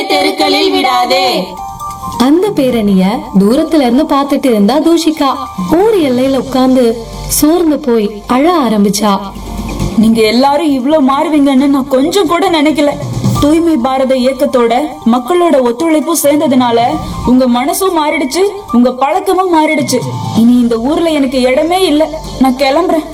தெருக்களில் விடாதே அந்த பேரணிய தூரத்துல இருந்து பார்த்துட்டு இருந்தா தூஷிகா ஊர் எல்லையில உட்கார்ந்து சோர்ந்து போய் அழ ஆரம்பிச்சா நீங்க எல்லாரும் இவ்ளோ மாறுவீங்கன்னு நான் கொஞ்சம் கூட நினைக்கல தூய்மை பாரத இயக்கத்தோட மக்களோட ஒத்துழைப்பும் சேர்ந்ததுனால உங்க மனசும் மாறிடுச்சு உங்க பழக்கமும் மாறிடுச்சு இனி இந்த ஊர்ல எனக்கு இடமே இல்ல நான் கிளம்புறேன்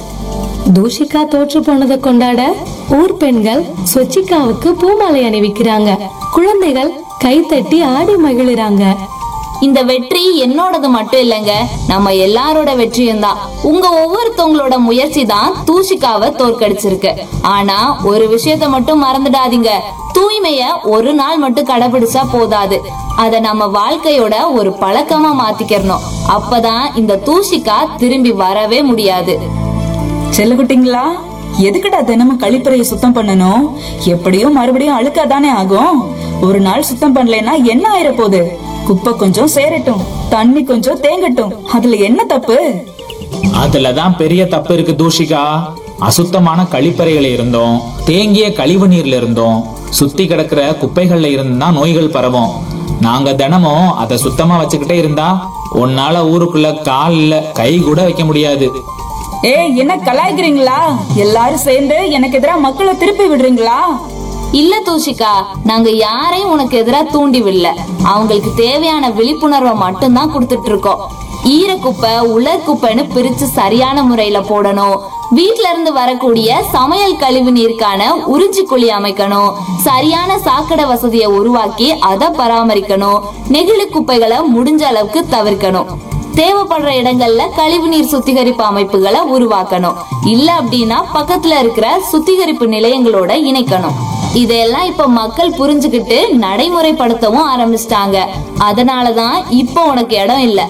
தூஷிகா தோற்று போனதை கொண்டாட ஊர் பெண்கள் சொச்சிகாவுக்கு பூமாலை அணிவிக்கிறாங்க குழந்தைகள் கைத்தட்டி ஆடி மகிழுறாங்க இந்த வெற்றி என்னோடது மட்டும் இல்லைங்க நம்ம எல்லாரோட வெற்றியும் தான் உங்க ஒவ்வொருத்தவங்களோட முயற்சி தான் தூஷிகாவை தோற்கடிச்சிருக்கு ஆனா ஒரு விஷயத்த மட்டும் மறந்துடாதீங்க தூய்மைய ஒரு நாள் மட்டும் கடைபிடிச்சா போதாது அத நம்ம வாழ்க்கையோட ஒரு பழக்கமா மாத்திக்கிறணும் அப்பதான் இந்த தூஷிகா திரும்பி வரவே முடியாது செல்லகுட்டிங்களா எதுக்குடா தினமும் கழிப்பறையை சுத்தம் பண்ணணும் எப்படியும் மறுபடியும் அழுக்காதானே ஆகும் ஒரு நாள் சுத்தம் பண்ணலைன்னா என்ன ஆயிர போகுது குப்பை கொஞ்சம் சேரட்டும் தண்ணி கொஞ்சம் தேங்கட்டும் அதுல என்ன தப்பு அதுலதான் பெரிய தப்பு இருக்கு தூஷிகா அசுத்தமான கழிப்பறையில இருந்தோம் தேங்கிய கழிவு நீர்ல இருந்தோம் சுத்தி கிடக்கிற குப்பைகள்ல இருந்தா நோய்கள் பரவும் நாங்க தினமும் அதை சுத்தமா வச்சுக்கிட்டே இருந்தா உன்னால ஊருக்குள்ள கால் இல்ல கை கூட வைக்க முடியாது ஏய் என்ன கலாய்க்கிறீங்களா எல்லாரும் சேர்ந்து எனக்கு எதிரா மக்களை திருப்பி விடுறீங்களா இல்ல தூஷிகா நாங்க யாரையும் உனக்கு எதிரா தூண்டி விடல அவங்களுக்கு தேவையான விழிப்புணர்வை மட்டும்தான் கொடுத்துட்டு இருக்கோம் ஈரக்குப்பை உலர் குப்பைன்னு பிரிச்சு சரியான முறையில போடணும் வீட்ல இருந்து வரக்கூடிய சமையல் கழிவு நீருக்கான உறிஞ்சி குழி அமைக்கணும் சரியான சாக்கடை வசதியை உருவாக்கி அதை பராமரிக்கணும் நெகிழி குப்பைகளை முடிஞ்ச அளவுக்கு தவிர்க்கணும் தேவைப்படுற இடங்கள்ல கழிவுநீர் சுத்திகரிப்பு அமைப்புகளை உருவாக்கணும் இல்ல அப்படின்னா பக்கத்துல இருக்கிற சுத்திகரிப்பு நிலையங்களோட இணைக்கணும் இதெல்லாம் இப்ப மக்கள் புரிஞ்சுகிட்டு நடைமுறைப்படுத்தவும் ஆரம்பிச்சிட்டாங்க அதனாலதான் இப்ப உனக்கு இடம் இல்ல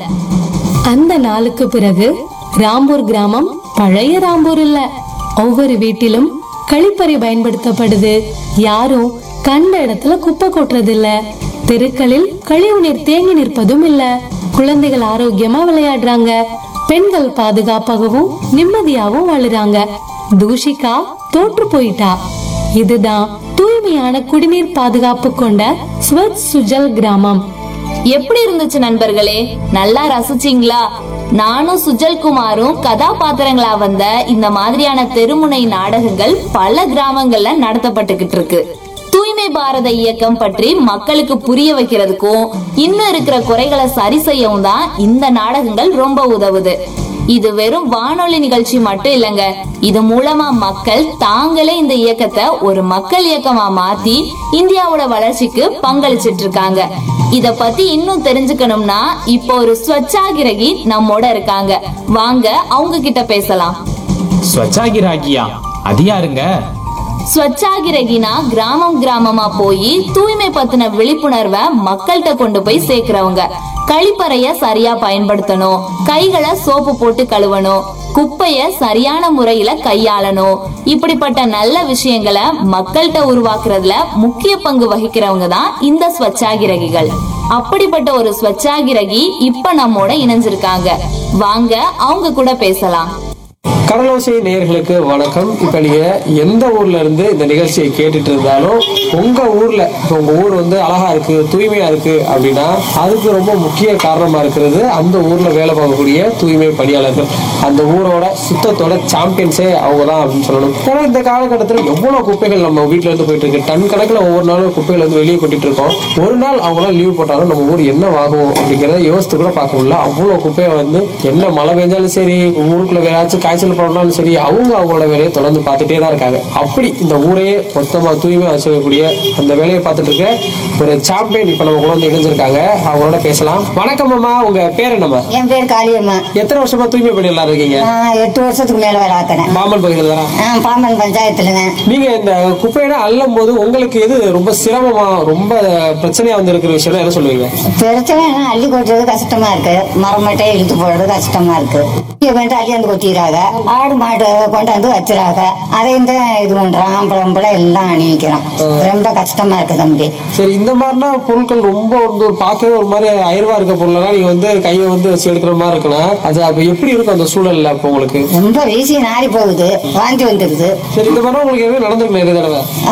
அந்த நாளுக்கு பிறகு ராம்பூர் கிராமம் பழைய ராம்பூர் இல்ல ஒவ்வொரு வீட்டிலும் கழிப்பறை பயன்படுத்தப்படுது யாரும் கண்ட இடத்துல குப்பை கொட்டுறது இல்ல தெருக்களில் கழிவுநீர் தேங்கி நிற்பதும் இல்ல குழந்தைகள் ஆரோக்கியமா விளையாடுறாங்க பெண்கள் பாதுகாப்பாகவும் நிம்மதியாகவும் வாழுறாங்க தூஷிகா தோற்று போயிட்டா இதுதான் தூய்மையான குடிநீர் பாதுகாப்பு கொண்ட ஸ்வச் சுஜல் கிராமம் எப்படி இருந்துச்சு நண்பர்களே நல்லா ரசிச்சீங்களா நானும் சுஜல் குமாரும் கதாபாத்திரங்களா வந்த இந்த மாதிரியான தெருமுனை நாடகங்கள் பல கிராமங்கள்ல நடத்தப்பட்டுகிட்டு இருக்கு தூய்மை பாரத இயக்கம் பற்றி மக்களுக்கு புரிய வைக்கிறதுக்கும் இன்னும் இருக்கிற குறைகளை சரி செய்யவும் தான் இந்த நாடகங்கள் ரொம்ப உதவுது இது வெறும் வானொலி நிகழ்ச்சி மட்டும் இல்லைங்க இது மூலமா மக்கள் தாங்களே இந்த இயக்கத்தை ஒரு மக்கள் இயக்கமா மாத்தி இந்தியாவோட வளர்ச்சிக்கு பங்களிச்சிட்டு இருக்காங்க இத பத்தி இன்னும் தெரிஞ்சுக்கணும்னா இப்போ ஒரு ஸ்வச்சாகிரகி நம்மோட இருக்காங்க வாங்க அவங்க கிட்ட பேசலாம் ஸ்வச்சாகிராகியா அது யாருங்க ஸ்வச்சாகிரகினா கிராமம் கிராமமா போய் தூய்மை பத்தின விழிப்புணர்வை மக்கள்கிட்ட கொண்டு போய் சேர்க்கிறவங்க கழிப்பறைய சரியா பயன்படுத்தணும் கைகளை சோப்பு போட்டு கழுவணும் குப்பைய சரியான முறையில கையாளணும் இப்படிப்பட்ட நல்ல விஷயங்களை மக்கள்கிட்ட உருவாக்குறதுல முக்கிய பங்கு வகிக்கிறவங்க தான் இந்த ஸ்வச்சாகிரகிகள் அப்படிப்பட்ட ஒரு ஸ்வச்சாகிரகி இப்ப நம்மோட இணைஞ்சிருக்காங்க வாங்க அவங்க கூட பேசலாம் கடலோசை நேயர்களுக்கு வணக்கம் இப்ப நீங்க எந்த ஊர்ல இருந்து இந்த நிகழ்ச்சியை கேட்டுட்டு இருந்தாலும் உங்க ஊர்ல இப்ப உங்க ஊர் வந்து அழகா இருக்கு தூய்மையா இருக்கு அப்படின்னா அதுக்கு ரொம்ப முக்கிய காரணமா இருக்கிறது அந்த ஊர்ல வேலை பார்க்கக்கூடிய தூய்மை பணியாளர்கள் அந்த ஊரோட சுத்தத்தோட சாம்பியன்ஸே அவங்க தான் அப்படின்னு சொல்லணும் ஏன்னா இந்த காலகட்டத்தில் எவ்வளவு குப்பைகள் நம்ம வீட்டுல இருந்து போயிட்டு இருக்கு டன் கணக்குல ஒவ்வொரு நாளும் குப்பைகள் வந்து வெளியே கொட்டிட்டு இருக்கோம் ஒரு நாள் அவங்களாம் லீவ் போட்டாலும் நம்ம ஊர் என்ன ஆகும் அப்படிங்கிறத யோசித்து கூட பார்க்க முடியல அவ்வளவு குப்பையை வந்து என்ன மழை பெஞ்சாலும் சரி ஊருக்குள்ள வேற ஏதாச்சும் காய்ச்சல் போடணும்னாலும் சரி அவங்க அவங்களோட வேலையை தொடர்ந்து பார்த்துட்டே தான் இருக்காங்க அப்படி இந்த ஊரையே மொத்தமா தூய்மையா வச்சுக்கக்கூடிய அந்த வேலையை பார்த்துட்டு இருக்க ஒரு சாம்பியன் இப்ப நம்ம கூட வந்து இணைஞ்சிருக்காங்க அவங்களோட பேசலாம் வணக்கம் அம்மா உங்க பேர் என்னம்மா என் பேர் காளியம்மா எத்தனை வருஷமா தூய்மை பணியாளர் இருக்கீங்க நான் எட்டு வருஷத்துக்கு மேல வேலை பார்க்கறேன் பாம்பன் பகுதியில் தானே ஆ, பாம்பன் பஞ்சாயத்துலங்க நீங்க இந்த குப்பையில அள்ளும் போது உங்களுக்கு எது ரொம்ப சிரமமா ரொம்ப பிரச்சனையா வந்து இருக்கிற விஷயம் என்ன சொல்லுவீங்க பிரச்சனை என்ன அள்ளி கொட்டுறது கஷ்டமா இருக்கு மரம் மட்டையை இழுத்து போடுறது கஷ்டமா இருக்கு இங்க வந்து அள்ளி வந்து கொட்டிடுறாங்க ஆடு மாடு கொண்டாந்து வச்சிடறாங்க அதையும் தான் இது பண்றோம் ஆம்பளம் போல எல்லாம் அணிவிக்கிறோம் ரொம்ப கஷ்டமா இருக்கு தம்பி சரி இந்த மாதிரினா பொருட்கள் ரொம்ப வந்து ஒரு பார்க்கவே ஒரு மாதிரி அயர்வா இருக்க பொருளெல்லாம் நீங்க வந்து கையை வந்து வச்சு எடுக்கிற மாதிரி இருக்கலாம் அது அப்ப எப்படி இருக்கும் அந்த சூழல்ல அப்போ உங்களுக்கு ரொம்ப வீசி நாரி போகுது வாந்தி வந்துடுது சரி இந்த மாதிரி உங்களுக்கு எதுவும் நடந்திருக்கு நிறைய தடவை